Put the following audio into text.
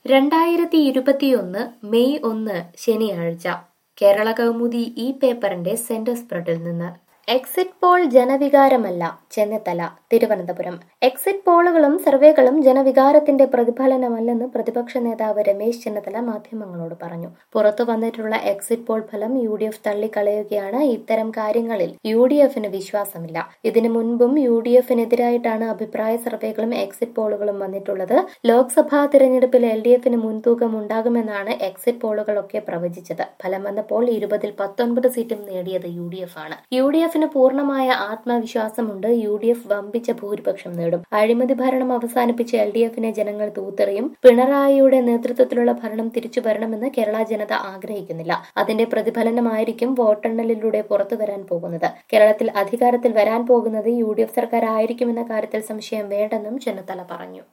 രണ്ടായിരത്തി ഇരുപത്തിയൊന്ന് മെയ് ഒന്ന് ശനിയാഴ്ച കേരള കൗമുദി ഈ പേപ്പറിന്റെ സെന്റർ സ്പ്രെഡിൽ നിന്ന് എക്സിറ്റ് പോൾ ജനവികാരമല്ല ചെന്നിത്തല തിരുവനന്തപുരം എക്സിറ്റ് പോളുകളും സർവേകളും ജനവികാരത്തിന്റെ പ്രതിഫലനമല്ലെന്ന് പ്രതിപക്ഷ നേതാവ് രമേശ് ചെന്നിത്തല മാധ്യമങ്ങളോട് പറഞ്ഞു പുറത്തു വന്നിട്ടുള്ള എക്സിറ്റ് പോൾ ഫലം യു ഡി എഫ് തള്ളിക്കളയുകയാണ് ഇത്തരം കാര്യങ്ങളിൽ യു ഡി എഫിന് വിശ്വാസമില്ല ഇതിനു മുൻപും യു ഡി എഫിനെതിരായിട്ടാണ് അഭിപ്രായ സർവേകളും എക്സിറ്റ് പോളുകളും വന്നിട്ടുള്ളത് ലോക്സഭാ തിരഞ്ഞെടുപ്പിൽ എൽ ഡി എഫിന് മുൻതൂക്കം ഉണ്ടാകുമെന്നാണ് എക്സിറ്റ് പോളുകളൊക്കെ പ്രവചിച്ചത് ഫലം വന്നപ്പോൾ ഇരുപതിൽ പത്തൊൻപത് സീറ്റും നേടിയത് യു ഡി എഫ് ആണ് യു ഡി എഫിന് പൂർണ്ണമായ ആത്മവിശ്വാസമുണ്ട് യു ഡി എഫ് വമ്പിച്ച ഭൂരിപക്ഷം നേടും അഴിമതി ഭരണം അവസാനിപ്പിച്ച് എൽ ഡി എഫിനെ ജനങ്ങൾ തൂത്തെറിയും പിണറായിയുടെ നേതൃത്വത്തിലുള്ള ഭരണം തിരിച്ചു വരണമെന്ന് കേരള ജനത ആഗ്രഹിക്കുന്നില്ല അതിന്റെ പ്രതിഫലനമായിരിക്കും വോട്ടെണ്ണലിലൂടെ പുറത്തു വരാൻ പോകുന്നത് കേരളത്തിൽ അധികാരത്തിൽ വരാൻ പോകുന്നത് യു ഡി എഫ് സർക്കാർ ആയിരിക്കുമെന്ന കാര്യത്തിൽ സംശയം വേണ്ടെന്നും ചെന്നിത്തല പറഞ്ഞു